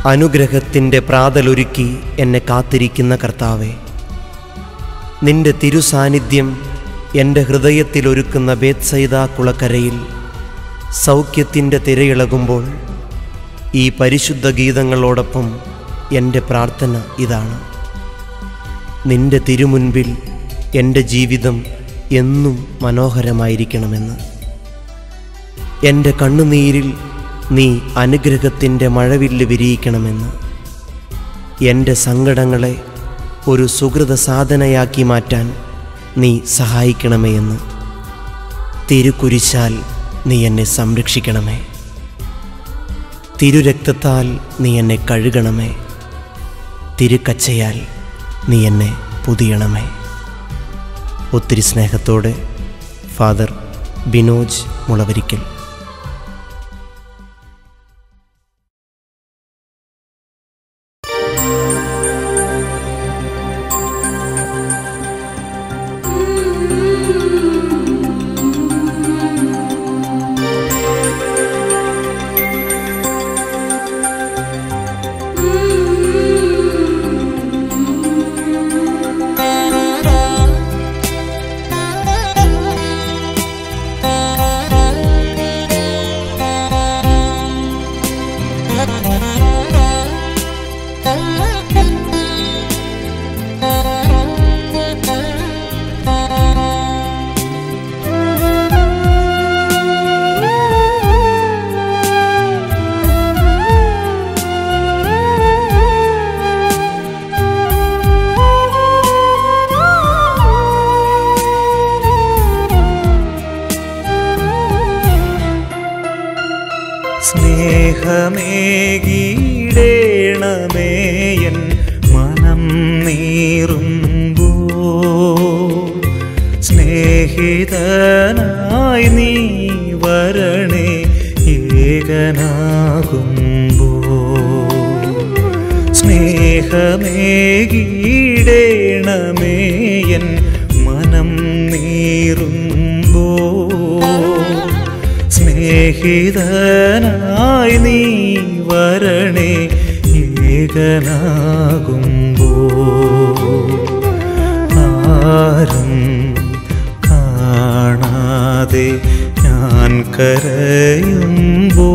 അനുഗ്രഹത്തിൻ്റെ പ്രാതലൊരുക്കി എന്നെ കാത്തിരിക്കുന്ന കർത്താവെ നിന്റെ തിരുസാന്നിധ്യം എൻ്റെ ഹൃദയത്തിലൊരുക്കുന്ന ബേത്സൈദ കുളക്കരയിൽ സൗഖ്യത്തിൻ്റെ തിരയിളകുമ്പോൾ ഈ പരിശുദ്ധ ഗീതങ്ങളോടൊപ്പം എൻ്റെ പ്രാർത്ഥന ഇതാണ് നിന്റെ തിരുമുൻപിൽ എൻ്റെ ജീവിതം എന്നും മനോഹരമായിരിക്കണമെന്ന് എൻ്റെ കണ്ണുനീരിൽ നീ അനുഗ്രഹത്തിൻ്റെ മഴവില്ല് വിരിയിക്കണമെന്ന് എൻ്റെ സങ്കടങ്ങളെ ഒരു സുഹൃത സാധനയാക്കി മാറ്റാൻ നീ സഹായിക്കണമേ എന്ന് തിരുക്കുരിശാൽ നീ എന്നെ സംരക്ഷിക്കണമേ തിരുരക്തത്താൽ നീ എന്നെ കഴുകണമേ തിരുക്കച്ചയാൽ നീ എന്നെ പുതിയണമേ ഒത്തിരി സ്നേഹത്തോടെ ഫാദർ ബിനോജ് മുളവരിക്കൽ സ്നേഹമേകീടേണമേയൻ മനം നീറുമ്പോ സ്നേഹിതനായി നീ വരണേ ഏകനാകുമ്പോ സ്നേഹമേകീടേണമേയൻ മനം നീറുമ്പോ സ്നേഹിതനായി നീ വരണേ ഏകനാകുമ്പോ ആരും കാണാതെ ഞാൻ കരയുമ്പോ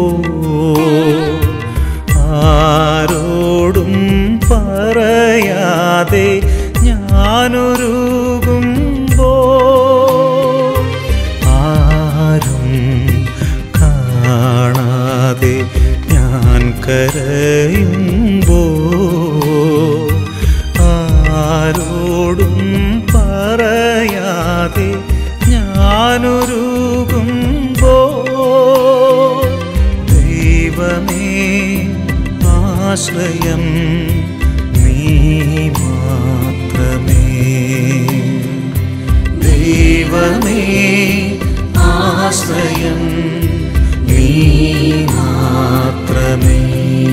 ആരോടും പറയാതെ ഞാനൊരുകുമ്പോ ആരും കാണാതെ ഞാൻ കരയുമ്പോ ആരോടും പറയാതെ ഞാനൊരുകുമ്പോ ദൈവമേ ആശ്രയം നീ മാത്രമേ ദൈവമേ ആശ്രയം നീ മാത്രമേ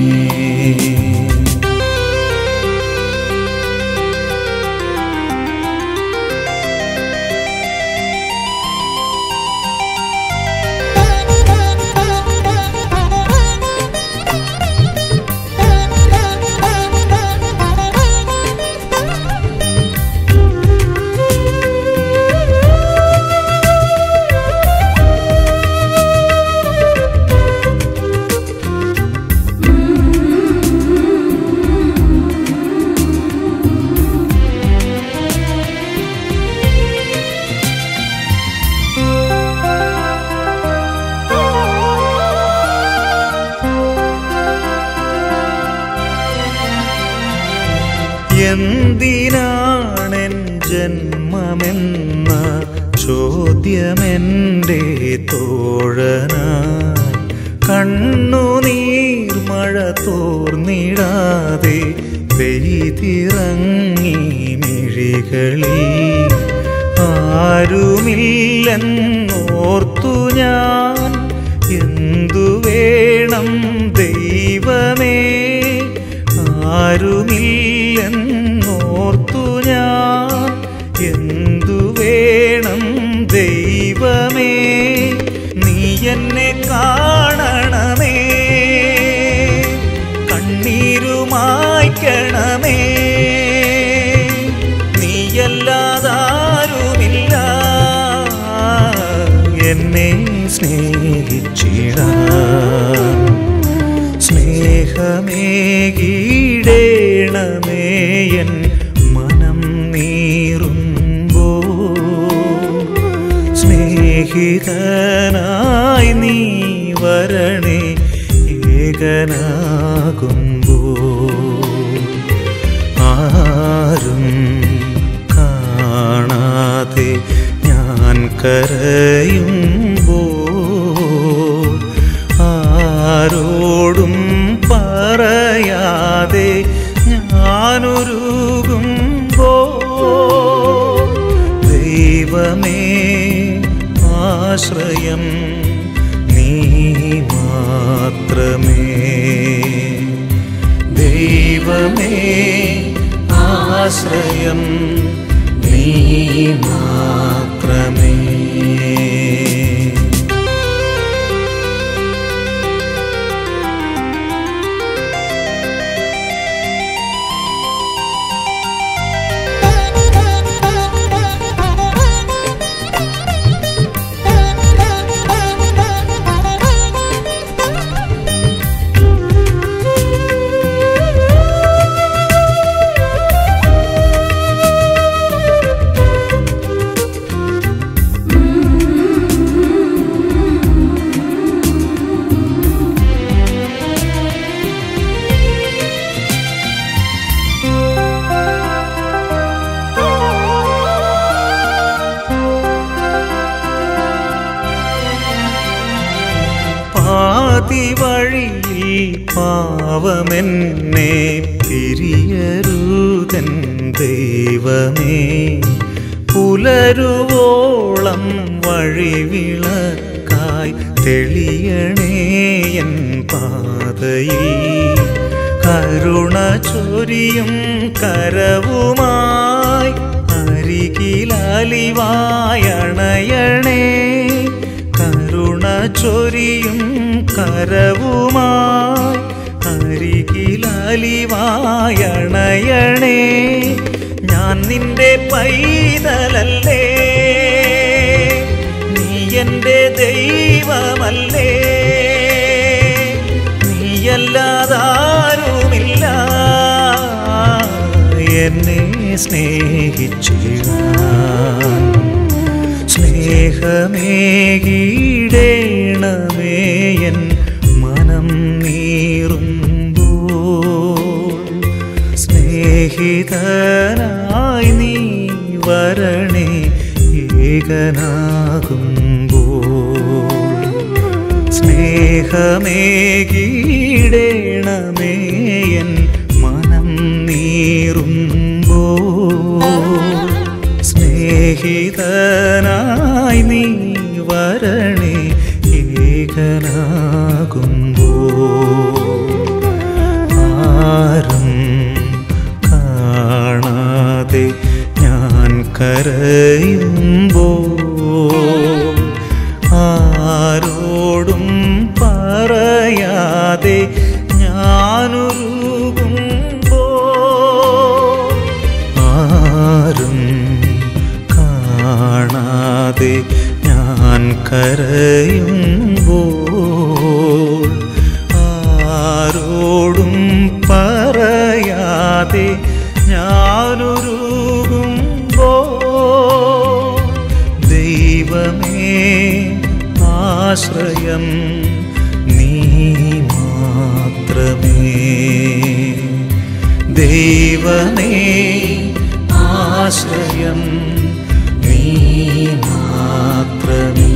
എന്തിനാണെൻ ജന്മമെന്ന ചോദ്യമെൻ്റെ തോഴനായി കണ്ണുനീർ മഴ തോർന്നിടാതെ പെയ്തിറങ്ങി മിഴികളിൽ ആരുമില്ലെന്നോർത്തു ഞാൻ എന്തു വേണം ദൈവമേ ആരുമില്ലെന്നോർത്തു ഞാൻ എന്തു വേണം ദൈവമേ നീ എന്നെ കാണണമേ കണ്ണീർ അറിയണമേ നീയല്ലാതാരുമില്ല എന്നെ സ്നേഹിച്ചിടാൻ സ്നേഹമേകീടേണമേ എൻ മനം നീറുമ്പോ സ്നേഹിതനായി നീ വരണേ ഏകനാകുമ്പോ ആരും കാണാതെ ഞാൻ കരയുമ്പോ ആരോടും പറയാതെ ഞാനൊരുകുമ്പോ ദൈവമേ ആശ്രയം നീ മാത്രമേ ദൈവമേ ആശ്രയം നീ മാത്രമേ പാതി വഴിയിൽ പാവമെന്നെ പിരിയരുതൻ ദൈവമേ പുലരുവോളം വഴിവിളക്കായി തെളിയണേ എൻ പാതയിൽ കരുണ ചൊരിയും കരവുമായി അരികിലലിവായണയണേ കരുണ ചൊരിയും കരവുമായി അരികിലലിവായണയണേ ഞാൻ നിന്റെ പൈതലല്ലേ നീ എൻ്റെ ദൈവമല്ലേ നീയല്ലാതാരുമില്ല എന്നെ സ്നേഹിച്ചിടാൻ സ്നേഹമേകീടേണമേ എൻ മനം നീറുമ്പോൾ സ്നേഹിതനായി നീ വരണേ ഏകനാകുമ്പോൾ സ്നേഹമേകീടേണമേ എൻ മനം നീറുമ്പോൾ സ്നേഹിതനായി നീ വരണേ ഏകനാകുമ്പോൾ ആരും കാണാതെ ഞാൻ കരയുമ്പോൾ ആരോടും പറയാതെ ഞാനൊരുകുമ്പോൾ ആരും കാണാതെ ഞാൻ കരയുമ്പോൾ ആരോടും പറയാതെ ഞാനൊരുകുമ്പോൾ ദൈവമേ ആശ്രയം നീ മാത്രമേ ദൈവമേ ആശ്രയം നീ മാത്രമേ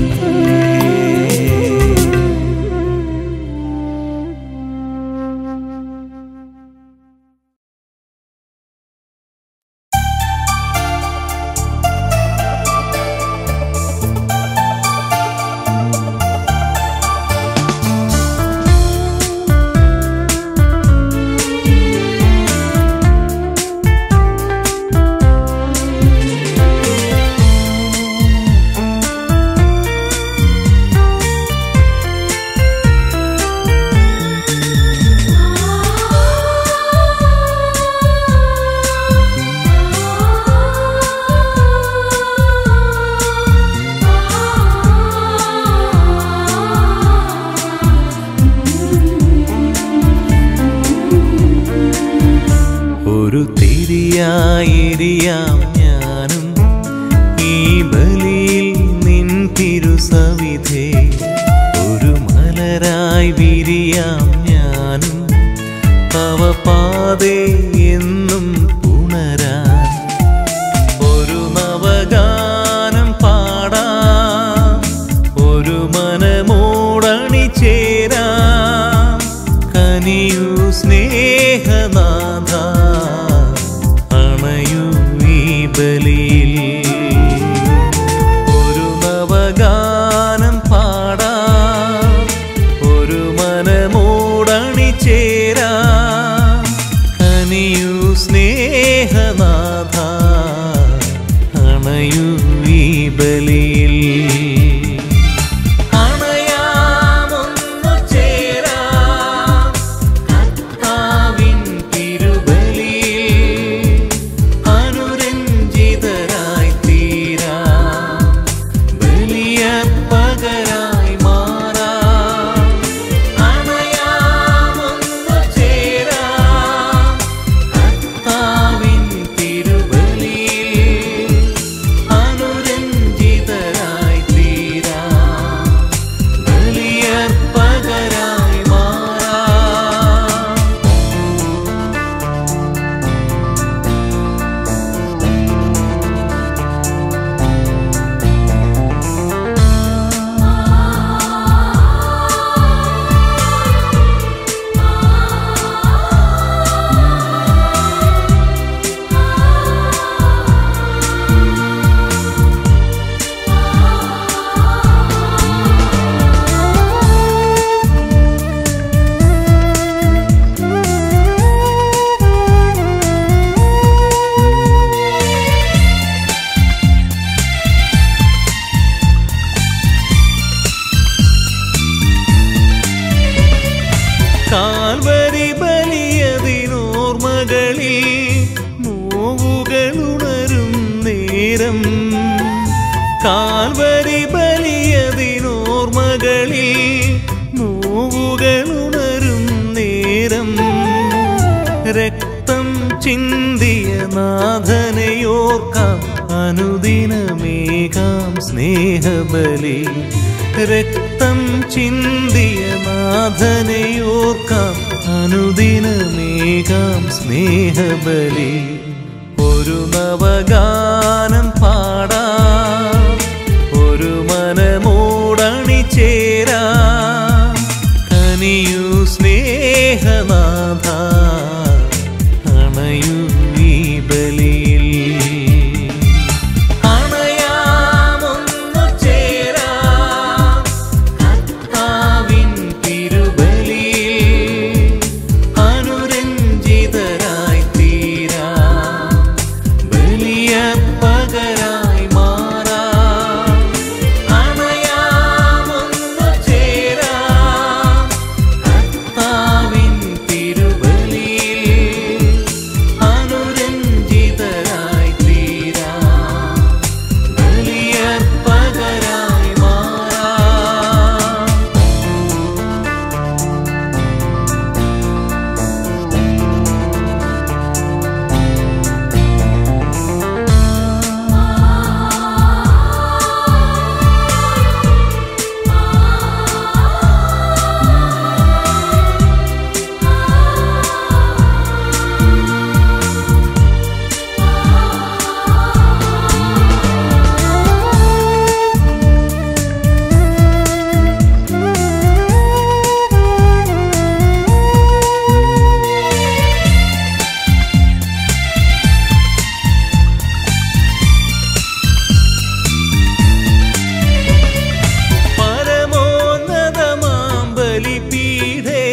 ഒരു തിരിയായിരിയാം ഞാനും ഈ ബലിയിൽ നിൻ തിരുസവിധേ ഒരു മലരായി വിരിയാം ഞാനും തവ പാതേ എന്നും പുണരാൻ ഒരു നവഗാനം പാടാം ഒരു മനമോടണി ചേരാം കനിയു സ്നേഹനാഥ അണയു ഈ ബലിയിൽ ഒരു നവഗാനം പാടാം ഒരു മനമോടണി ചേരാം കനിയു സ്നേഹനാഥ അണയു ഈ ബലിയിൽ അണയാമൊന്നു ചേരാം കർത്താവിൻ തിരുബലിയിൽ അനുരഞ്ജിതരായി തീരാം ബലിയർപ്പകരായി മാറാം അണയാമൊന്നു ചേരാം കർത്താവിൻ തിരുബലിയിൽ അനുരഞ്ജിതരായി തീരാം ബലിയർപ്പകരായി മാറാം കാൽവരി ബലിയതിനോർമകളിൽ നോവുകളുണരും നേരം കാൽവരി ബലിയതിനോർമകളിൽ നോവുകളുണരും നേരം രക്തം ചിന്തിയ നാഥനയോർക്കാം അനുദിനമേകാം സ്നേഹബലി രക്തം ചിന്തിയ നാഥനയോർക്കാം അനുദിനമേകാം സ്നേഹബലി ഒരു നവഗാനം പാടാം ഒരു മനമോടണി ചേരാം കനിയു സ്നേഹനാഥ അണയു ഈ ബലിയിൽ അണയാമൊന്നു ചേരാം കർത്താവിൻ തിരുബലിയിൽ അനുരഞ്ജിതരായി തീരാം ബലിയർപ്പകരായി മാറാം അണയാമൊന്നു ചേരാം കർത്താവിൻ തിരുബലിയിൽ അനുരഞ്ജിതരായി തീരാം ബലിയർപ്പകരായി മാറാം പരമോന്നതമാം ബലിപീഠേ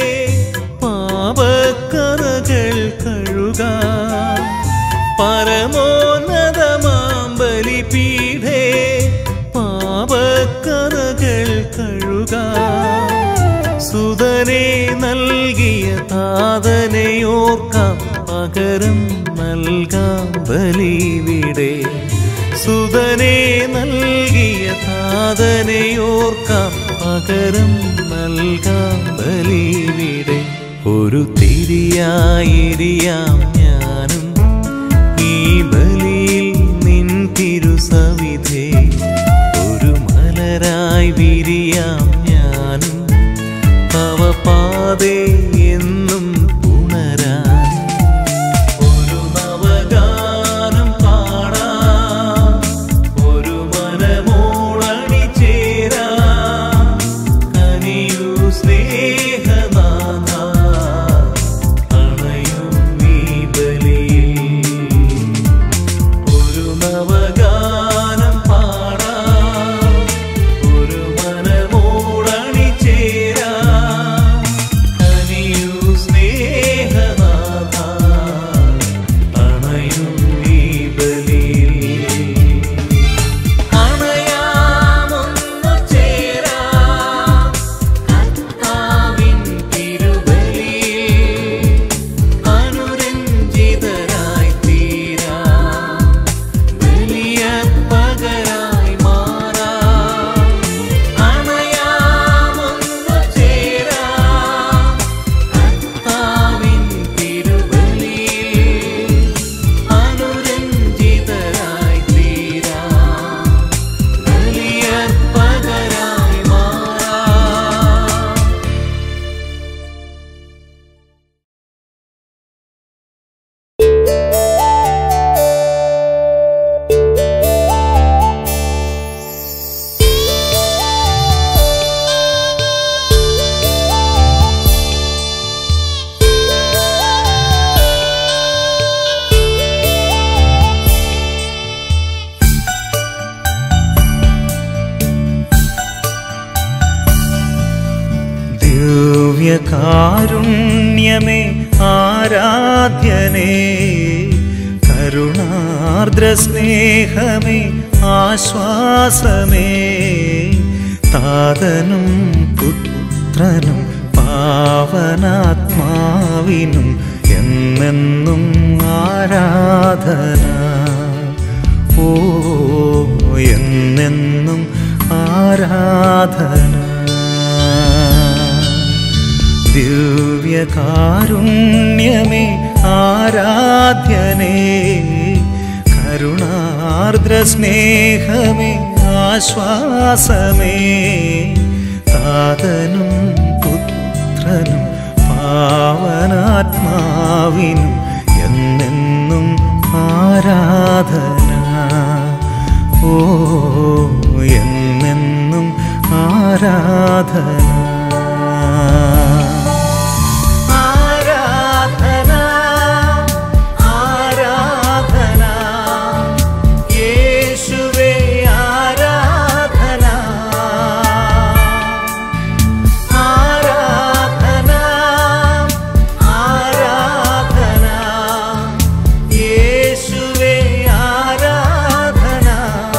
പാപക്കറകൾ കഴുകാം പരമോന്നതമാം ബലിപീഠേ പാപക്കറകൾ കഴുകാം സുതനെ നൽകിയ താതനെയോർക്കാം പകരം നൽകാം ബലിവിടെ സുതനെ നൽകിയ താതനെയോർക്കാം പകരം നൽകാം ബലിവിടെ ഒരു തിരിയായിരിയാം ഞാൻ ഞാനും ഈ ബലിയിൽ നിൻ തിരുസവിധേ ഒരു മലരായി വിരിയാം ഞാനും തവ പാതേ എന്നും ഉണരാൻ ഒരു നവഗാനം പാടാം ഒരു മനമോളണി ചേരാം കനിയൂ സ്നേഹനാഥ അണയും ഈ ബലിയിൽ ഒരു നവഗാനം പാടാം ഒരു മനമോടണി ചേരാം കനിയൂ സ്നേഹനാഥ അണയും ഈ ബലിയിൽ അണയാമൊന്നു ചേരാം കർത്താവിൻ തിരുബലിയിൽ അനുരഞ്ജിതരായി തീരാം വലിയ പകരായി മാറാം അണയാമൊന്നു ചേരാം കർത്താവിൻ തിരുബലിയിൽ അനുരഞ്ജിതരായി തീരാം വലിയ പകരായി മാറാം ദിവ്യകാരുണ്യമേ ആരാധ്യനേ കരുണാർദ്ര സ്നേഹമേ ആശ്വാസമേ താതനും പുത്രനും പാവനാത്മാവിനും എന്നെന്നും ആരാധന ഓ എന്നെന്നും ആരാധന ദിവ്യകാരുണ്യമേ ആരാധ്യനേ കരുണാർദ്ര സ്നേഹമേ ആശ്വാസമേ താതനും പുത്രനും പാവനാത്മാവിനും എന്നെന്നും ആരാധന ഓ എന്നെന്നും ആരാധന ആരാധന ആരാധന യേശുവേ ആരാധന ആരാധന ആരാധന യേശുവേ ആരാധന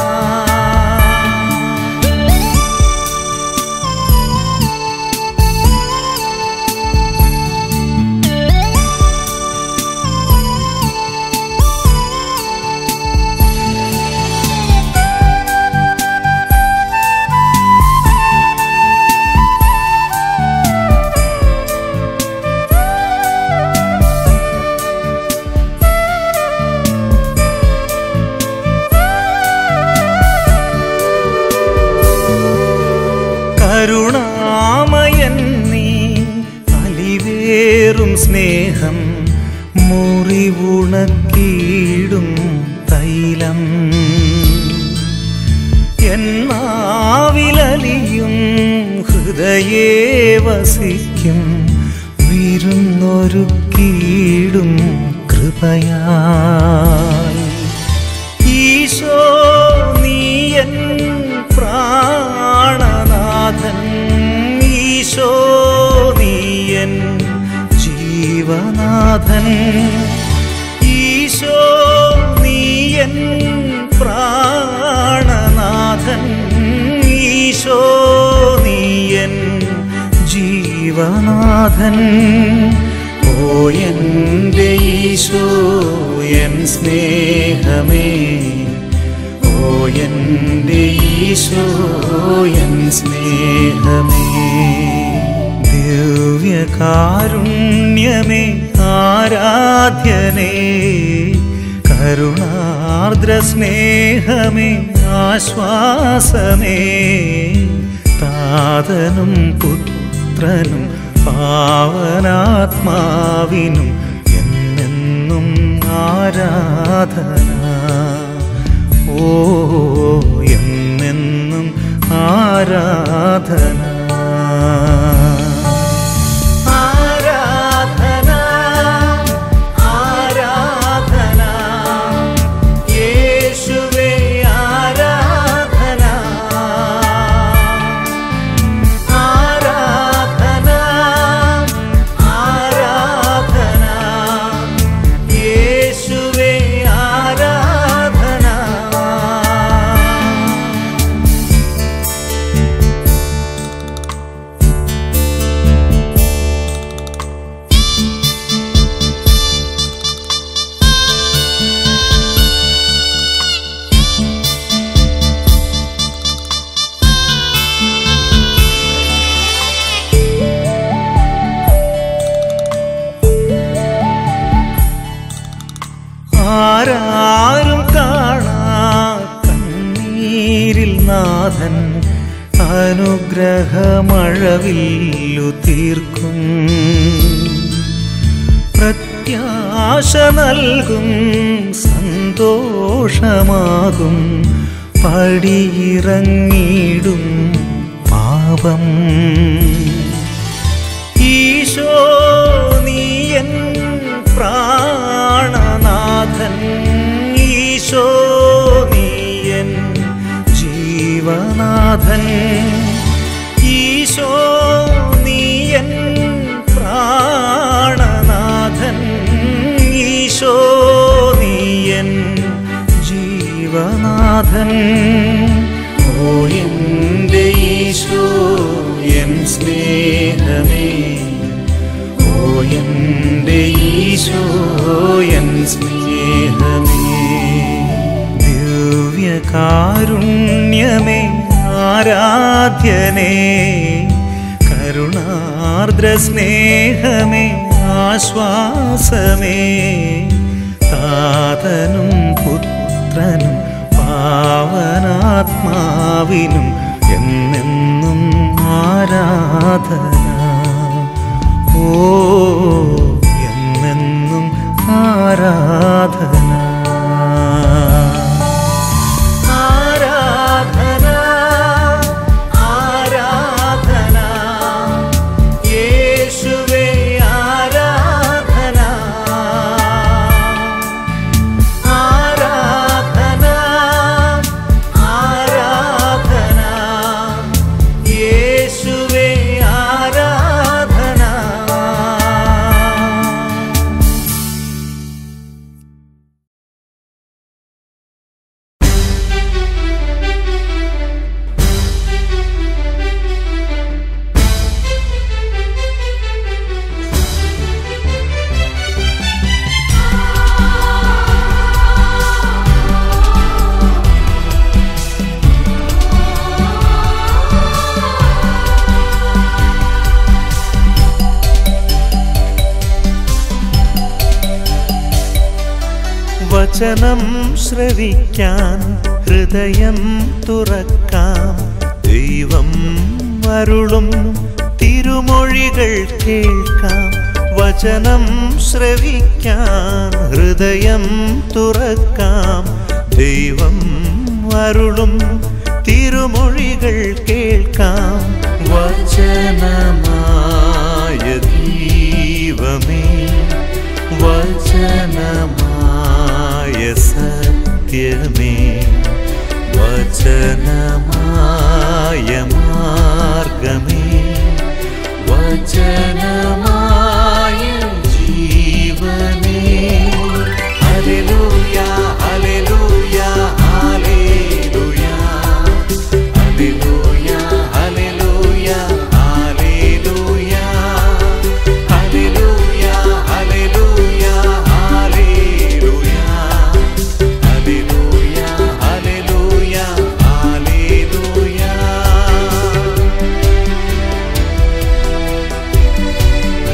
കരുണാമയൻ നീ അലിവേറും സ്നേഹം മുറിവുണക്കീടും തൈലം എന്നാവിലലിയും ഹൃദയേ വസിക്കും വിരുന്നൊരുക്കീടും കൃപയാൽ ഈശോ നീയൻ പ്രാണനാഥൻ ഈശോ നീയൻ ജീവനാഥൻ ഈശോ നീയൻ പ്രാണനാഥൻ ഈശോ നീയൻ ജീവനാഥൻ ഓ എൻ്റെ ഈശോ എൻ സ്നേഹമേ ഓ എൻ്റെ ഈശോ എൻ സ്നേഹമേ ദിവ്യകാരുണ്യമേ ആരാധ്യനേ കരുണാർദ്ര സ്നേഹമേ ആശ്വാസമേ താതനും പുത്രനും പാവനാത്മാവിനും എന്നെന്നും ആരാധന ഓ എന്നെന്നും ആരാധന ആരാധന ആരാധന യേശുവേ ആരാധന ആരാധന ആരാധന യേശുവേ ആരാധന ആരാരും കാണാ കണ്ണീരിൽ നാഥൻ അനുഗ്രഹമഴവില്ലു തീർക്കും പ്രത്യാശ നൽകും സന്തോഷമാകും പടിയിറങ്ങിടും പാപം ഈശോ നീയൻ പ്രാണനാഥൻ ഈശോ നീയൻ ജീവനാഥൻ ഈശോ നീയൻ പ്രാണനാഥൻ ഈശോ നീയൻ ജീവനാഥൻ ഓ എൻ്റെ ഈശോ എൻ സ്നേഹമേ ഓ എൻ്റെ ഈശോ എൻ സ്നേഹമേ ദിവ്യകാരുണ്യമേ ആരാധ്യനേ കരുണാർദ്ര സ്നേഹമേ ആശ്വാസമേ താതനും പുത്രനും പാവനാത്മാവിനും എന്നെന്നും ആരാധന ഓ എന്നെന്നും ആരാധന ആരാധന ആരാധന യേശുവേ ആരാധന ആരാധന ആരാധന യേശുവേ ആരാധന വചനം ശ്രവിക്കാൻ ഹൃദയം തുറക്കാം ദൈവം അരുളും തിരുമൊഴികൾ കേൾക്കാം വചനം ശ്രവിക്കാൻ ഹൃദയം തുറക്കാം ദൈവം അരുളും തിരുമൊഴികൾ കേൾക്കാം വചനമായ ദൈവമേ വചനമായ സത്യമേ വചനമായ മാർഗമേ വചനമായ ജീവനേ hallelujah hallelujah hallelujah hallelujah hallelujah hallelujah hallelujah hallelujah hallelujah hallelujah hallelujah hallelujah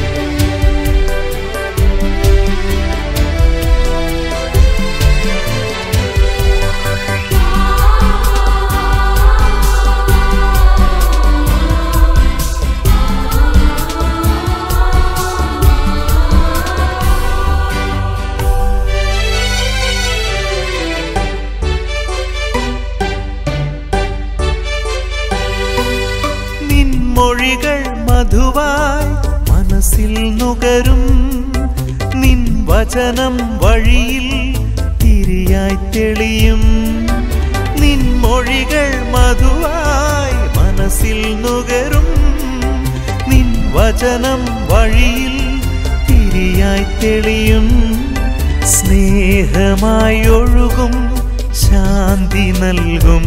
മനസ്സിൽ നുകരും നിൻ വചനം വഴിയിൽ തിരിയായി തെളിയും നിൻ മൊഴികൾ മധുവായി മനസ്സിൽ നുകരും നിൻ വചനം വഴിയിൽ തിരിയായി തെളിയും സ്നേഹമായി ഒഴുകും ശാന്തി നൽകും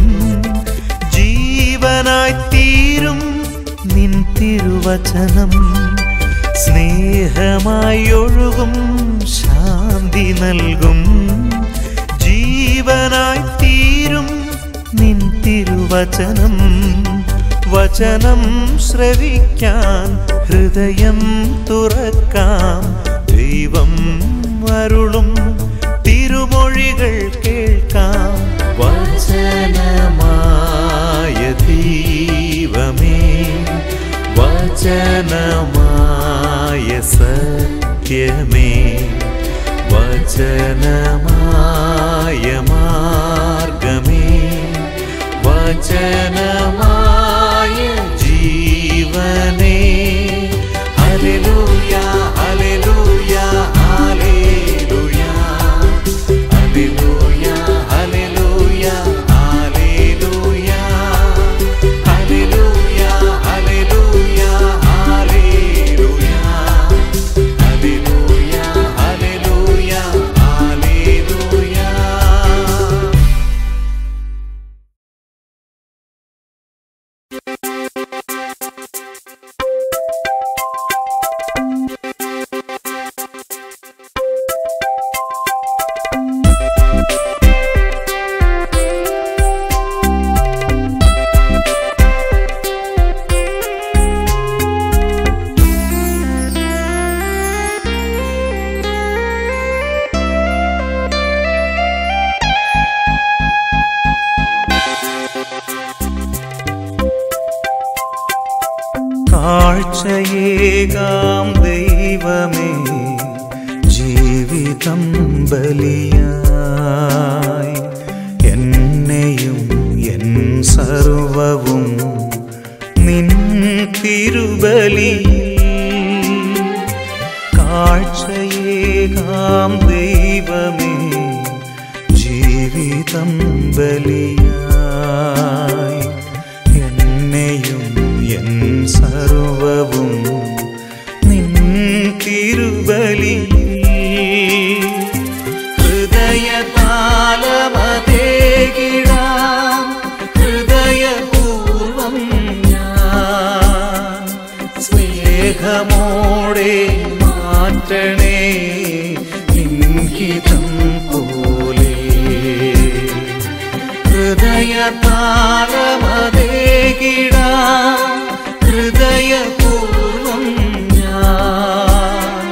ജീവനായി തീരും നിൻ തിരുവചനം സ്നേഹമായി ഒഴുകും ശാന്തി നൽകും ജീവനായി തീരും നിൻ തിരുവചനം വചനം ശ്രവിക്കാൻ ഹൃദയം തുറക്കാം ദൈവം അരുളും തിരുമൊഴികൾ കേൾക്കാം വചനമായ ദൈവമേ വചനമായ സത്യമേ വചനമായ മാർഗമേ വചനമായ ജീവനേ hallelujah hallelujah hallelujah hallelujah hallelujah hallelujah hallelujah hallelujah hallelujah hallelujah hallelujah hallelujah കാഴ്ചയേകാം ദൈവമേ ജീവിതം ബലിയായി എന്നെയും എൻ സർവവും നിൻ തിരുബലി കാഴ്ചയേകാം ദൈവമേ ജീവിതം ബലിയായി എന്നെയും എൻ സർവവും നിൻ തിരുബലി ഹൃദയതാലമതേകിടാം ഹൃദയപൂർവം ഞാൻ സ്നേഹമോടെ മാറ്റണേ ലിംഗിതം പോലെ ഹൃദയതാളമതേകിടാം ഹൃദയപൂർവം ഞാൻ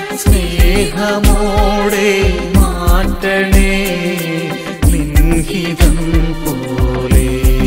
സ്നേഹമോടെ മാറ്റണേ ലിംഗിതം പോലെ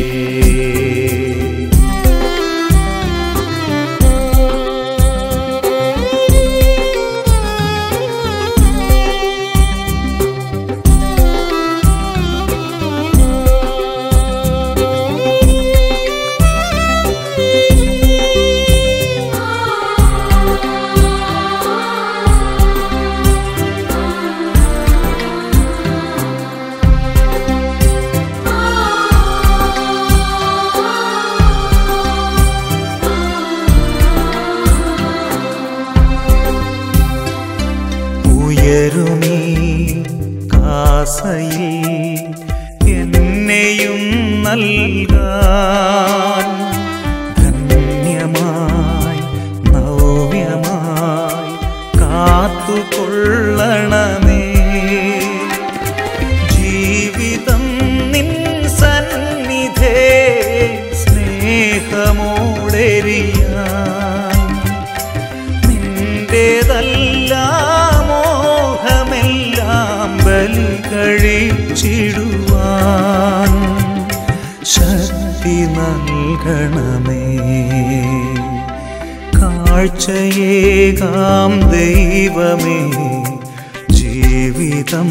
ഉയരുമീ കാസയിൽ എന്നെയും നൽകാൻ ധന്യമായി നവ്യമായി കാത്തുകൊള്ളണമേ ജീവിതം നിൻ സന്നിധേ സ്നേഹമോടെരിയാൻ നിന്റേതല്ല മോഹമെല്ലാം ബലി കഴിച്ചിടുവാൻ ശക്തി നൽകണമേ കാഴ്ചയേകാം ദൈവമേ ജീവിതം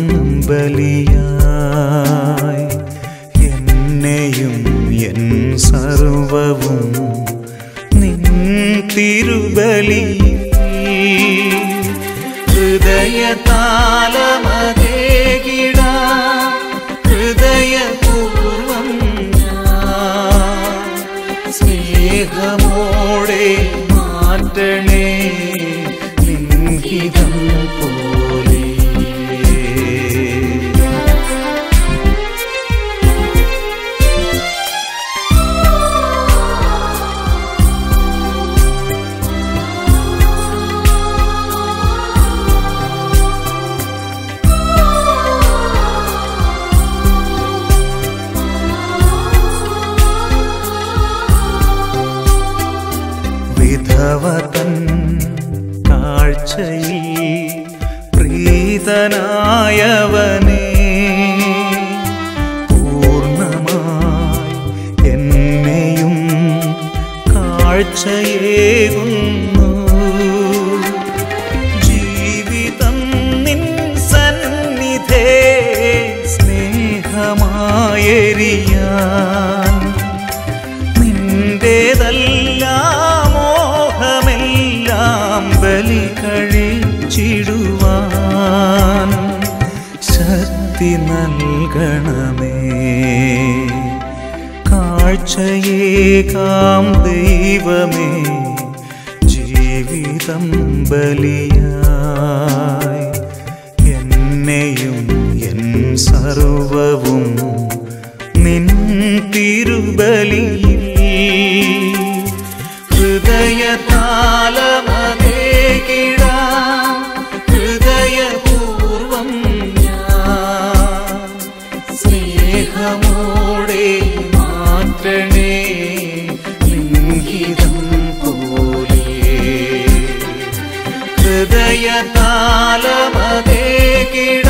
ബലിയായി എന്നെയും എൻ സർവവും നിൻ തിരുബലി ഹൃദയ താലമതേകിട ഹൃദയപൂർവം ഞാൻ സ്നേഹമോടെ മാറ്റണേ ലിംഗിതം പോലെ വിധവതൻ കാഴ്ചയിൽ പ്രീതനായവനെ പൂർണ്ണമായി എന്നെയും കാഴ്ചയേകുന്നു ജീവിതം നിൻ സന്നിധേ സ്നേഹമായെരിയാൻ നിന്റേതെല്ലാം മോഹമെല്ലാം ബലി കഴിച്ചിടുവാൻ ശക്തി നൽകണമേ കാഴ്ചയേകാം ദൈവമേ ജീവിതം ബലിയായി എന്നെയും എൻ സർവവും നിൻ തിരുബലിയിൽ ഹൃദയ താലമതേകിട ഹൃദയപൂർവം ഞാൻ സ്നേഹമോടെ മാറ്റണേ ലിംഗിതം പോലെ ഹൃദയ താലമതേകിട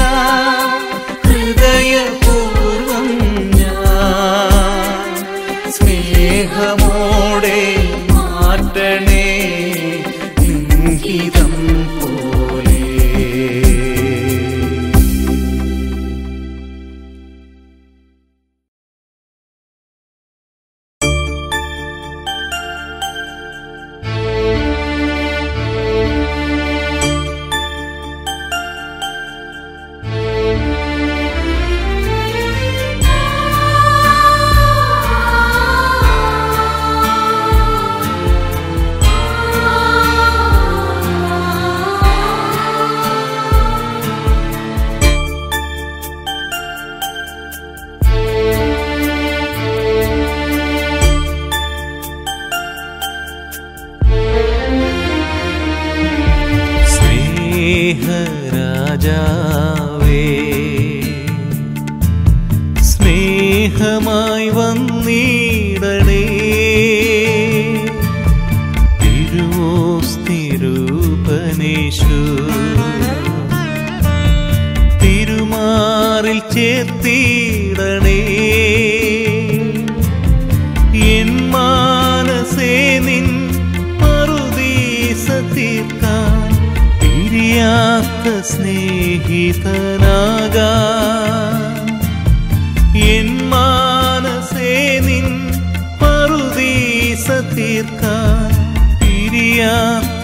ഹൃദയപൂർവം ഞാൻ സ്നേഹമോടെ മാറ്റണേ ലിംഗിതം പോലെ സ്നേഹരാജാവേ സ്നേഹമായി വന്നിടണേ തിരുവോസ്തിരൂപനേശു തിരുമാറിൽ ചേർത്തിടണേ എൻ മാനസേ നിൻ മറുദീസ തീർക്കാൻ പിരിയാത്ത സ്നേഹിതനാകാൻ എൻ മാനസേ നിൻ മറുദീസ തീർക്കാൻ പിരിയാത്ത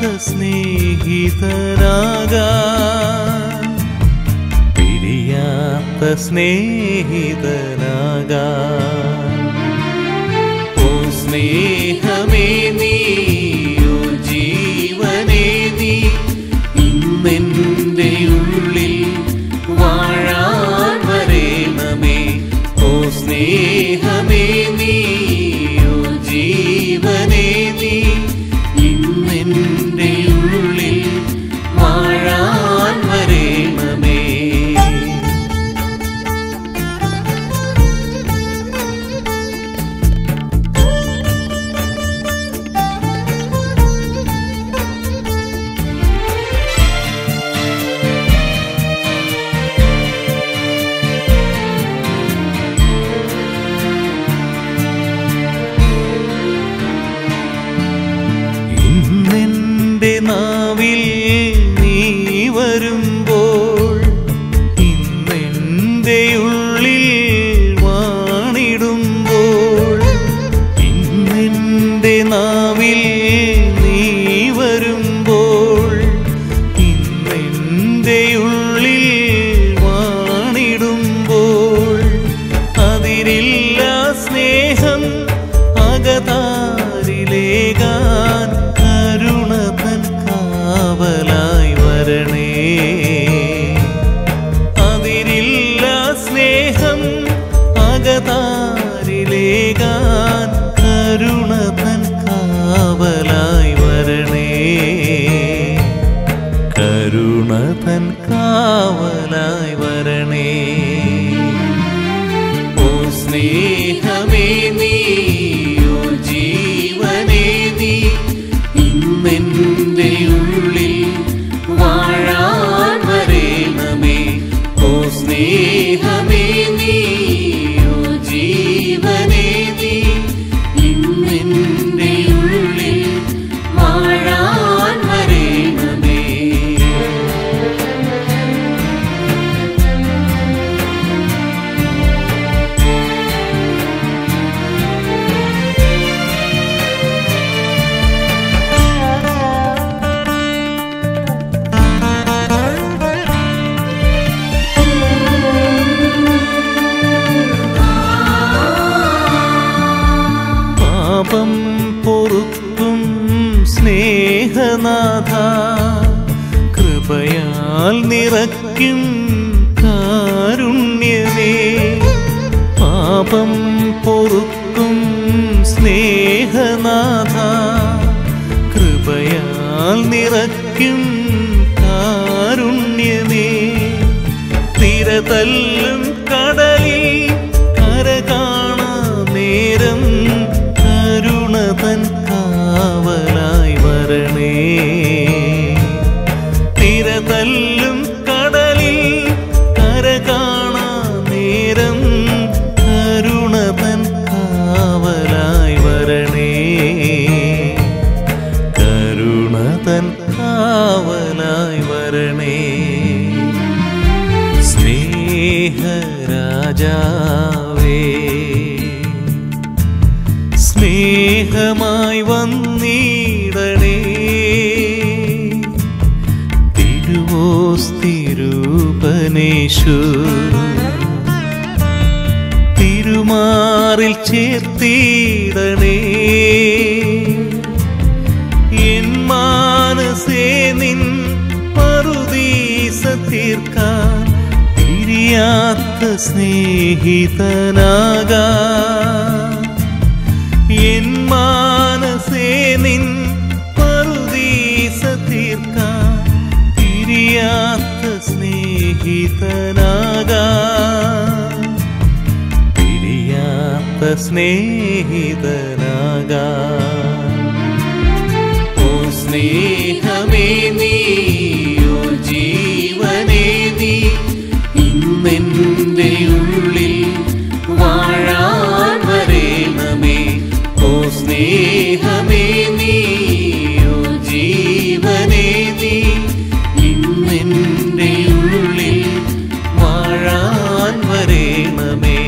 സ്നേഹിതനാകാൻ പിരിയാത്ത സ്നേഹിതനാകാൻ ഓ സ്നേഹമേ നീ ഓ ജീവനേ നീ ഇന്നെൻ്റെ ഉള്ളിൽ വാഴാൻ വരേണമേ ഓ സ്നേഹമേ നീ ഓ ജീവനേ നീ ഇന്നെൻ്റെ ഉള്ളിൽ വാഴാൻ വരേണമേ ആ അഭയതാരിലേകാൻ കരുണതൻ കാവലായി വരണേ കരുണതൻ കാവലായി വരണേ ഓ സ്നേഹമേ നീ ഓ ജീവനേ നീ ഇന്നെൻ്റെ ഉള്ളിൽ വാഴാൻ വരേണമേ ഓ സ്നേഹമേ നീ ഓ ജീവനേ നീ ഇന്നെൻ്റെ ഉള്ളിൽ വാഴാൻ വരേണമേ പാപം പൊറുക്കും സ്നേഹനാഥ കൃപയാൽ നിറയ്ക്കും കാരുണ്യമേ പാപം പൊറുക്കും സ്നേഹനാഥ കൃപയാൽ നിറയ്ക്കും കാരുണ്യമേ തിരതല്ലും കടലിൽ കര കാണാ നേരം കരുണതൻ കാവലായി വരണേ തിരതല്ലും കടലിൽ കര കാണാ നേരം കരുണതൻ കാവലായി വരണേ കരുണതൻ കാവലായി വരണേ സ്നേഹരാജാവേ സ്നേഹമായി വന്നിടണേ തിരുവോസ്തിരൂപനേശു തിരുമാറിൽ ചേർത്തിടണേ എൻ മാനസേ നിൻ പറുദീസ തീർക്കാൻ തിരിയാത്ത സ്നേഹിതനാകാ എൻ മാനസേ നിൻ പറുദീസ തീർക്കാൻ തിരിയാത്ത സ്നേഹിതനാകാ തിരിയാത്ത സ്നേഹിതനാകാ ഓ സ്നേഹമേ നീ ഓ ജീവനേ നീ ഇന്നെൻ്റെ ഉള്ളിൽ വാഴാൻ വരേണമേ ഓ സ്നേഹമേ നീ ഓ ജീവനേ നീ ഇന്നെൻ്റെ ഉള്ളിൽ വാഴാൻ വരേണമേ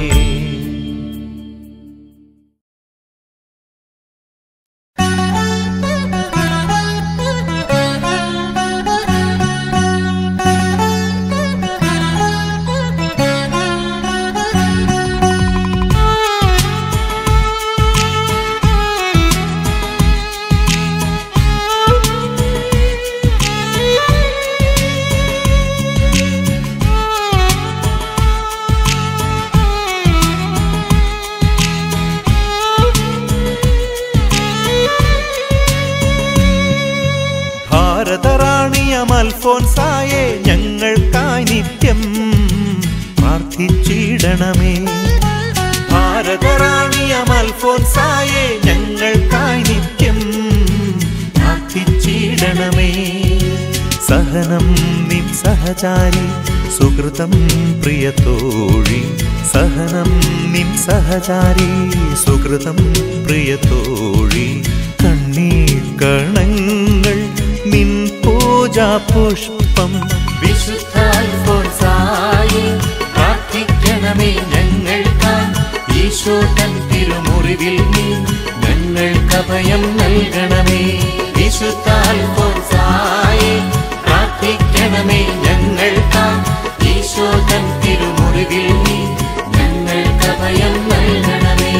ഭാരതറാണിയമൽഫോൻസായെ ഞങ്ങൾക്കായി നിത്യം പ്രാർത്ഥിച്ചിടണമേ ഭാരതറാണിയമൽഫോൻസായെ ഞങ്ങൾക്കായി നിത്യം പ്രാർത്ഥിച്ചിടണമേ സഹനം നിൻ സഹചാരി സുഹൃതം പ്രിയത്തോഴി സഹനം നിൻ സഹചാരി സുഹൃതം പ്രിയത്തോഴി കണ്ണീർ കണങ്ങൾ നിൻ പൂജാ പുഷ്പം വിശുദ്ധാൽഫോൻസായി പ്രാർത്ഥിക്കണമേ ഞങ്ങൾക്കായി ഈശോ തൻ തിരുമുറിവിൽ നീ ഞങ്ങൾക്ക് അഭയം നൽകണമേ വിശുദ്ധാൽഫോൻസായി പ്രാർത്ഥിക്കണമേ ഞങ്ങൾക്കായി ഈശോ തൻ തിരുമുറിവിൽ നീ ഞങ്ങൾക്ക് അഭയം നൽകണമേ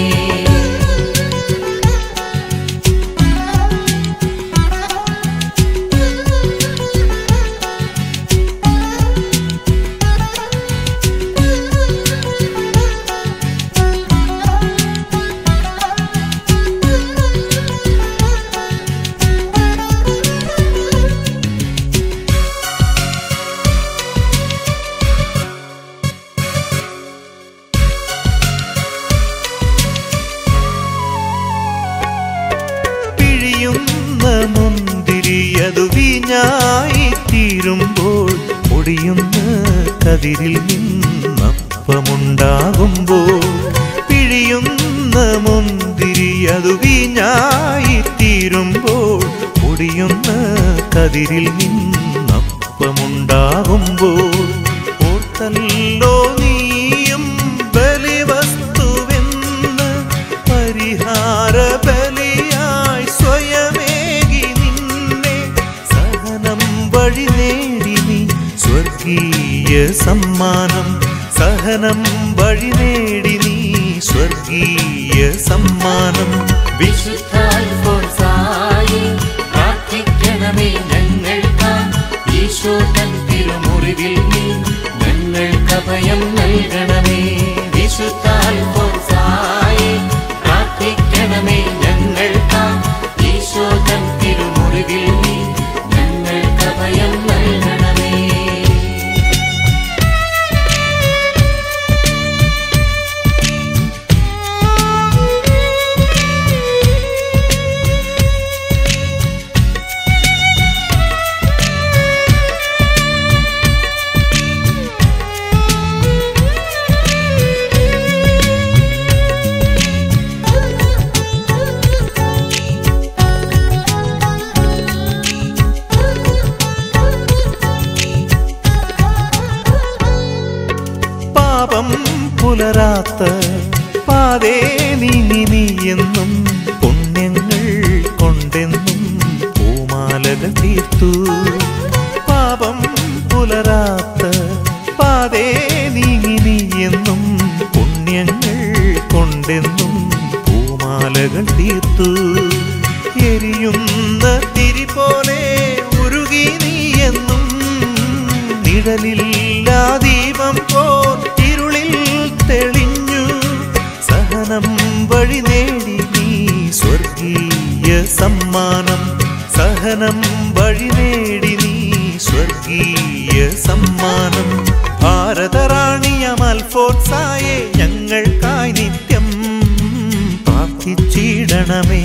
പൊടിയുന്ന കതിരിൽ നിന്നപ്പമുണ്ടാകുമ്പോൾ പിഴിയുന്ന മുന്തിരി അതു വീഞ്ഞായി തീരുമ്പോൾ പൊടിയുന്ന കതിരിൽ നിന്നപ്പമുണ്ടാകുമ്പോൾ ഓർത്തല്ലോ നീയും ബലിവസ്തുവെന്ന് പരിഹാര ബലിയായി സ്വയമേകി നിന്നെ സഹനം വഴി നേടി നീ സ്വർഗീയ സമ്മാനം സഹനം വഴി നേടി നീ സ്വർഗീയ സമ്മാനം വിശുദ്ധ അൽഫോൻസായി പ്രാർത്ഥിക്കണമേ ഞങ്ങൾക്കായി ഈശോ തൻ തിരുമുറിവിൽ നീ ഞങ്ങൾക്ക് അഭയം നൽകണമേ വിശുദ്ധ അൽഫോൻസായി പ്രാർത്ഥിക്കണമേ ഞങ്ങൾക്കായി ഈശോ തൻ തിരുമുറിവിൽ നീ ഞങ്ങൾക്ക് അഭയം നൽകണമേ പാപം പുലരാത്ത പാതേ നീങ്ങി നീ എന്നും പുണ്യങ്ങൾ കൊണ്ടെന്നും പൂമാലകൾ തീർത്തു പാപം പുലരാത്ത പാതേ നീങ്ങി നീ എന്നും പുണ്യങ്ങൾ കൊണ്ടെന്നും പൂമാലകൾ തീർത്തു എരിയുന്ന തിരി പോലെ ഉരുകി നീ എന്നും നിഴലില്ലാ ദീപം പോൽ ഇരുളിൽ തെളിഞ്ഞു സഹനം വഴി നേടി നീ സ്വർഗീയ സമ്മാനം സഹനം വഴി നേടി നീ സ്വർഗീയ സമ്മാനം ഭാരതറാണിയമൽഫോർസായെ ഞങ്ങൾക്കായി നിത്യം പ്രാർത്ഥിച്ചിടണമേ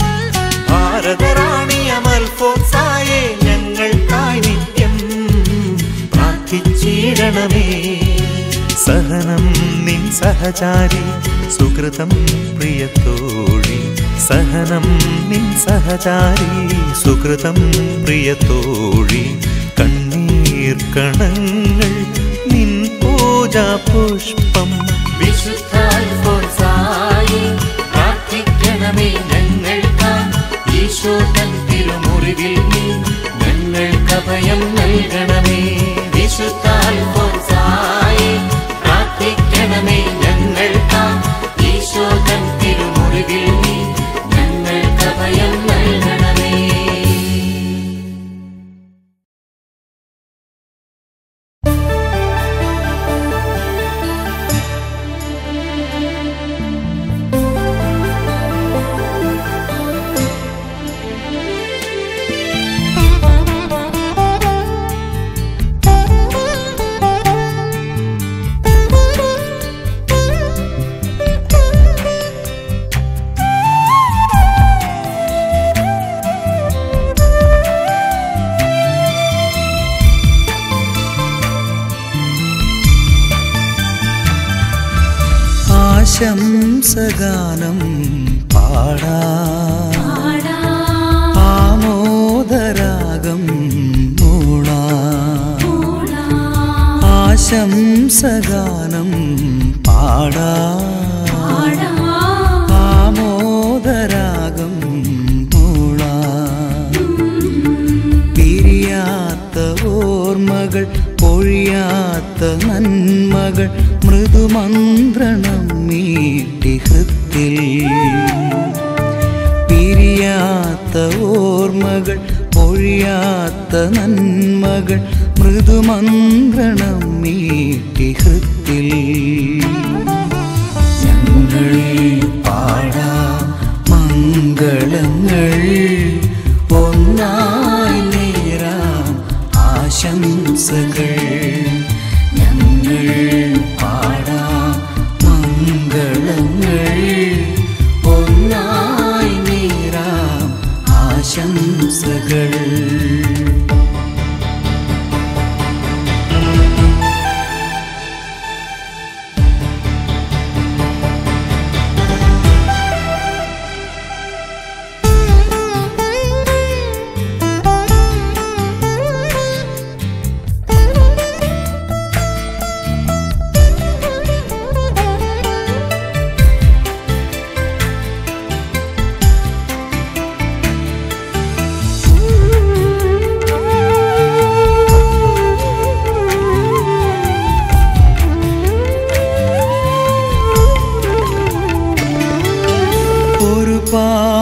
ഭാരതറാണിയമൽഫോർസായെ ഞങ്ങൾക്കായി നിത്യം പ്രാർത്ഥിച്ചിടണമേ സഹനം നിൻ സഹചാരി സുഹൃതം പ്രിയത്തോഴി സഹനം നിൻ സഹചാരി സുഹൃതം പ്രിയത്തോഴി കണ്ണീർ കണങ്ങൾ നിൻ പൂജാ പുഷ്പം വിശുദ്ധ അൽഫോൻസായി പ്രാർത്ഥിക്കണമേ ഞങ്ങൾക്കായി ഈശോ തൻ തിരുമുറിവിൽ നീ ഞങ്ങൾക്ക് അഭയം നൽകണമേ വിശുദ്ധ അൽഫോൻസായി പ്രാർത്ഥിക്കണമേ ഞങ്ങൾക്കായി ഈശോ തൻ തിരുമുറിവിൽ നീ ഞങ്ങൾക്ക് അഭയം നൽകണമേ ആശംസഗാനം പാടാ ആമോദരാഗം മൂളാ ആശംസഗാനം പാടാ ആമോദരാഗം മൂളാ പിരിയാത്ത ഓർമ്മകൾ പൊഴിയാത്ത നന്മകൾ മൃദുമന്ത്രണം മീട്ടി ഹൃത്തിൽ പിരിയാത്ത ഓർമ്മകൾ പൊഴിയാത്ത നന്മകൾ മൃദുമന്ത്രണം മീട്ടി ഹൃത്തിൽ ഞങ്ങൾ പാടാ മംഗളങ്ങൾ ഒന്നായി നേരാം ആശംസകൾ ഞങ്ങൾ പാടാ മംഗളങ്ങൾ ഒന്നായി നേരാം ആശംസകൾ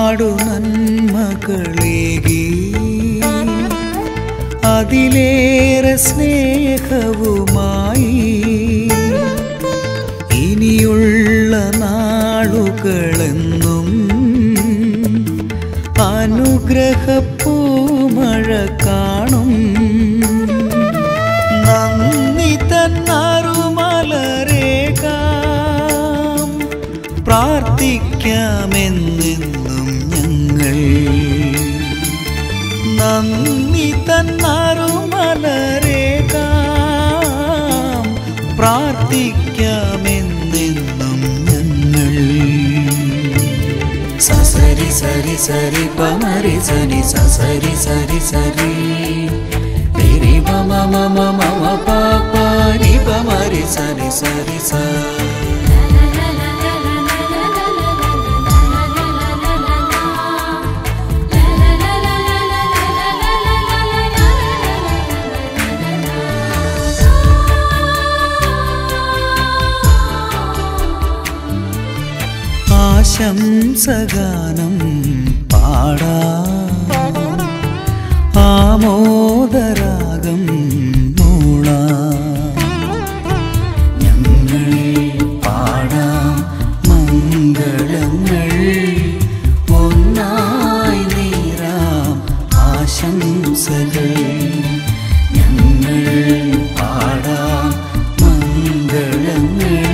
നാടു നന്മകളേകി അതിലേറെ സ്നേഹവുമായി ഇനിയുള്ള നാളുകളെന്നും അനുഗ്രഹപ്പൂമഴ കാണും നന്ദി തന്നാറുമലരേകാം പ്രാർത്ഥിക്കാമെന്നെന്നും ഞങ്ങൾ നന്ദി തന്നാറുമലരേകാം പ്രാർത്ഥിക്കാമെന്നെന്നും ഞങ്ങൾ സസരി സരി സരി പമരി സനി സസരി സരി സരി രി മമ മമ മമ പാപ രി പമരി സരി സരി സ ആശംസഗാനം പാടാ ആമോദരാഗം മൂള ഞങ്ങൾ പാടാം മംഗളങ്ങൾ ഒന്നായി നീരാം ആശംസകൾ ഞങ്ങൾ പാടാം മംഗളങ്ങൾ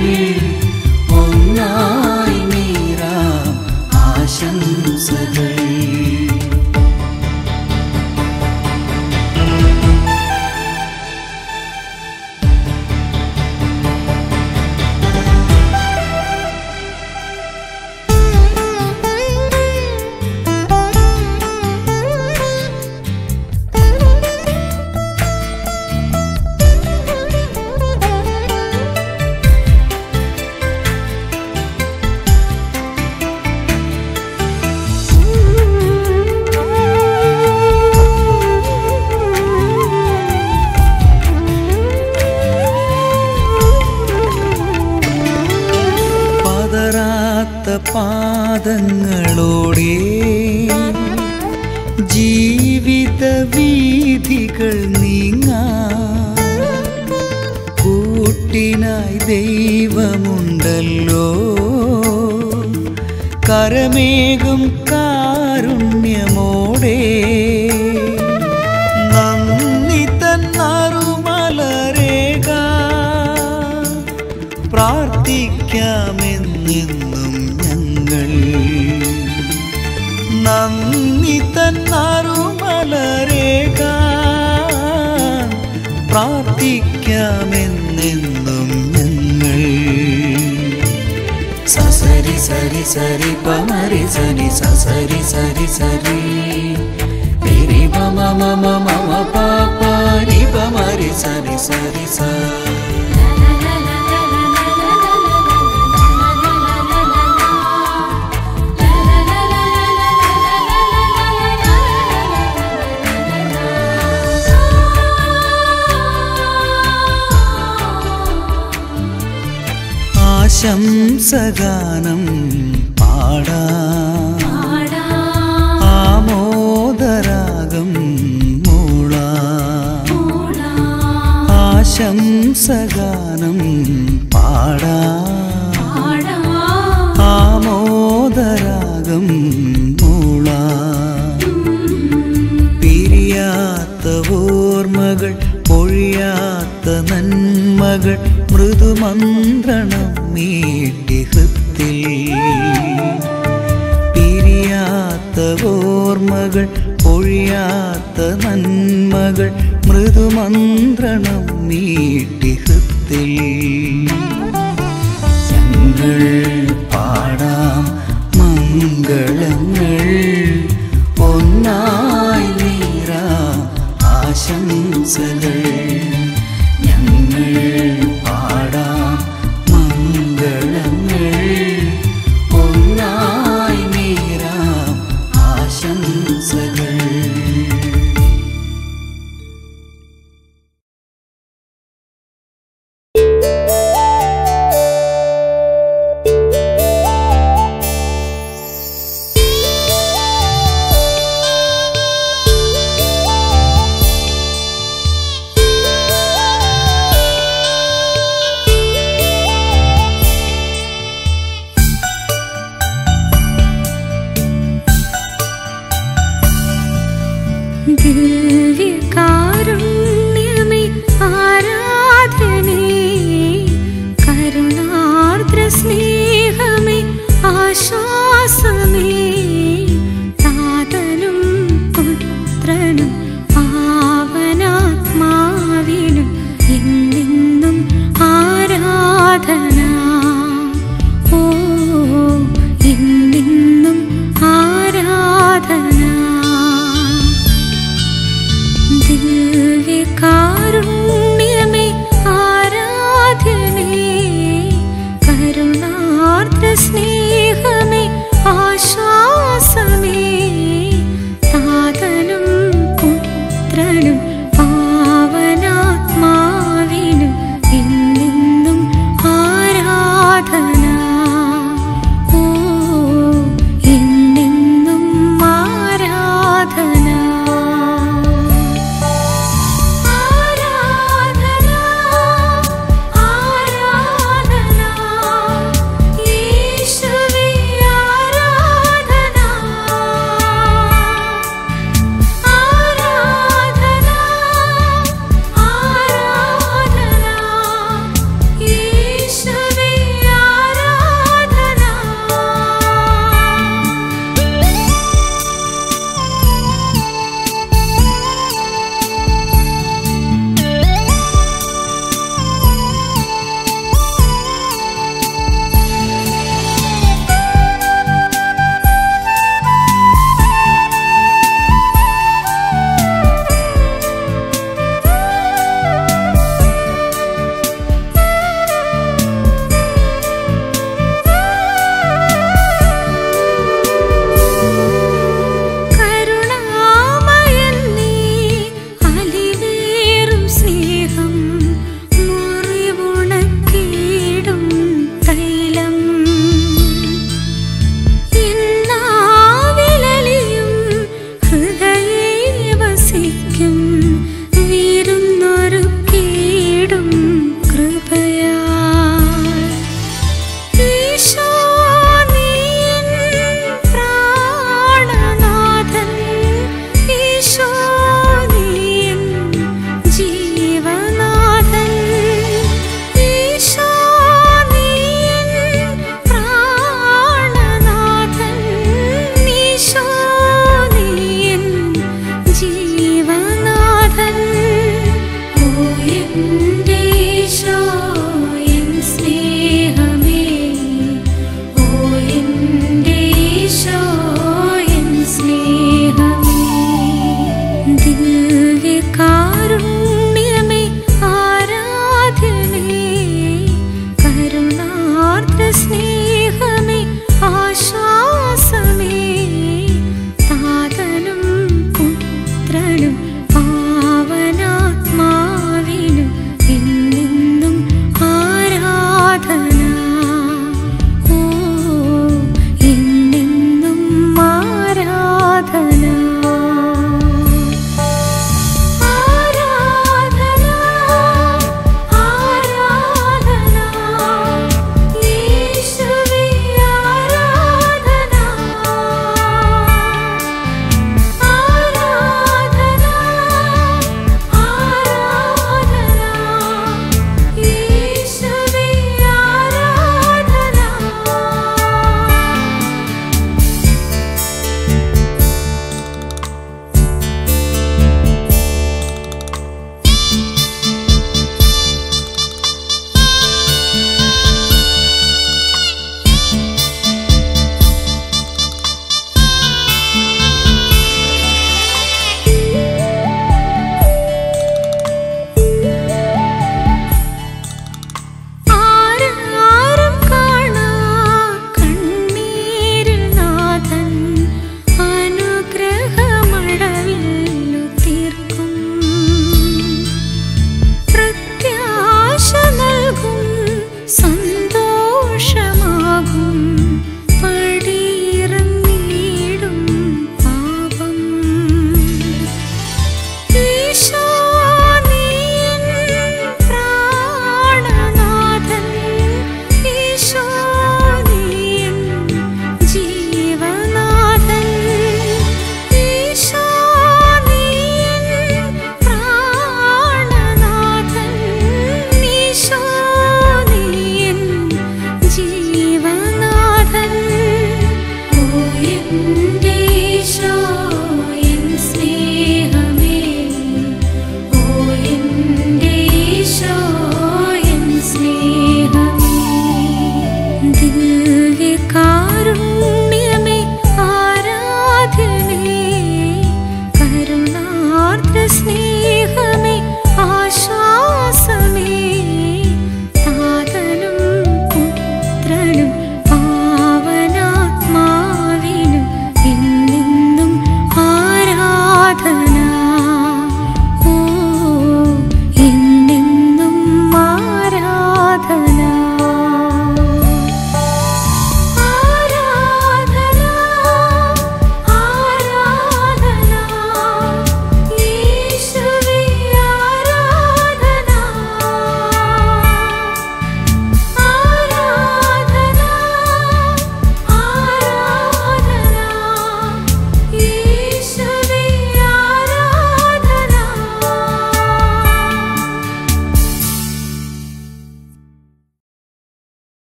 ഒന്നായി നീരാം ആശംസകൾ പതറാത്ത പാദങ്ങളോടെ ജീവിത വീഥികൾ നീങ്ങാ കൂട്ടിനായി ദൈവമുണ്ടല്ലോ കരമേകും കാരുണ്യമോടെ നന്ദി തന്നാറുമലരേകാ പ്രാർത്ഥിക്കാമെന്നെന്നും ഞങ്ങൾ നന്ദി തന്നാറുമലരേകാൻ പ്രാർത്ഥിക്കാമെന്നെന്നും ഞങ്ങൾ സസരി സരി സരി പമരി സനി സസരി സരി സരി രി മമ മമ മമ പാപ രി പമരി സരി സരി സ ആശംസഗാനം പാടാ ആമോദരാഗം മൂള ആശംസഗാനം പാടാ ആമോദരാഗം മൂള പിരിയാത്ത ഓർമ്മകൾ പൊഴിയാത്ത നന്മകൾ മൃദുമന്ത്രണം മീട്ടി ഹൃത്തിൽ പിരിയാത്ത ഓർമ്മകൾ പൊഴിയാത്ത നന്മകൾ മൃദുമന്ത്രണം മീട്ടി ഹൃത്തിൽ ഞങ്ങൾ പാടാം മംഗളങ്ങൾ ഒന്നായി നീരാം ആശംസകൾ ഞങ്ങൾ പാടാം മംഗളങ്ങൾ ഒന്നായി നീരാം ആശംസകൾ ും ആശ്വാസമേ താതനും പുത്രനും പാവനാത്മാവിനും എന്നെന്നും ആരാധന ഓ എന്നെന്നും ആരാധന ദിവ്യകാരുണ്യമേ ആരാധ്യനേ കരുണാർദ്ര സ്നേഹമേ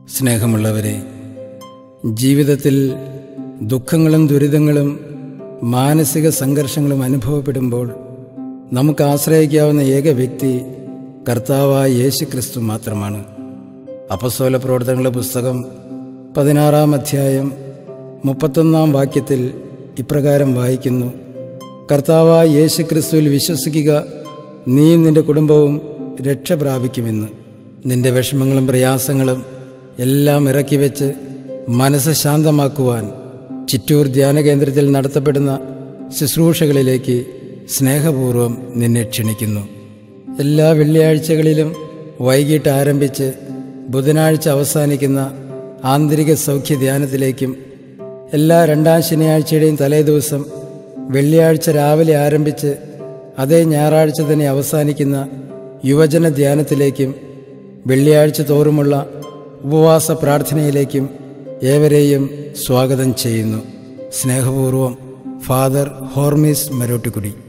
സ്നേഹമുള്ളവരെ ജീവിതത്തിൽ ദുഃഖങ്ങളും ദുരിതങ്ങളും മാനസിക സംഘർഷങ്ങളും അനുഭവപ്പെടുമ്പോൾ നമുക്ക് ആശ്രയിക്കാവുന്ന ഏക വ്യക്തി കർത്താവായ യേശു ക്രിസ്തു മാത്രമാണ് അപസ്തോല പ്രവർത്തനങ്ങളുടെ പുസ്തകം പതിനാറാം അധ്യായം മുപ്പത്തൊന്നാം വാക്യത്തിൽ ഇപ്രകാരം വായിക്കുന്നു കർത്താവായ യേശു ക്രിസ്തുവിൽ വിശ്വസിക്കുക നീയും നിന്റെ കുടുംബവും രക്ഷ പ്രാപിക്കുമെന്ന് നിന്റെ വിഷമങ്ങളും പ്രയാസങ്ങളും എല്ലാം ഇറക്കി വെച്ച് മനസ്സ് ശാന്തമാക്കുവാൻ ചിറ്റൂർ ധ്യാന കേന്ദ്രത്തിൽ നടത്തപ്പെടുന്ന ശുശ്രൂഷകളിലേക്ക് സ്നേഹപൂർവ്വം നിന്നെ ക്ഷണിക്കുന്നു എല്ലാ വെള്ളിയാഴ്ചകളിലും വൈകിട്ട് ആരംഭിച്ച് ബുധനാഴ്ച അവസാനിക്കുന്ന ആന്തരിക സൗഖ്യ ധ്യാനത്തിലേക്കും എല്ലാ രണ്ടാം ശനിയാഴ്ചയുടെയും തലേദിവസം വെള്ളിയാഴ്ച രാവിലെ ആരംഭിച്ച് അതേ ഞായറാഴ്ച തന്നെ അവസാനിക്കുന്ന യുവജന ധ്യാനത്തിലേക്കും വെള്ളിയാഴ്ച തോറുമുള്ള ഉപവാസ പ്രാർത്ഥനയിലേക്കും ഏവരെയും സ്വാഗതം ചെയ്യുന്നു സ്നേഹപൂർവം ഫാദർ ഹോർമിസ് മരോട്ടുകുടി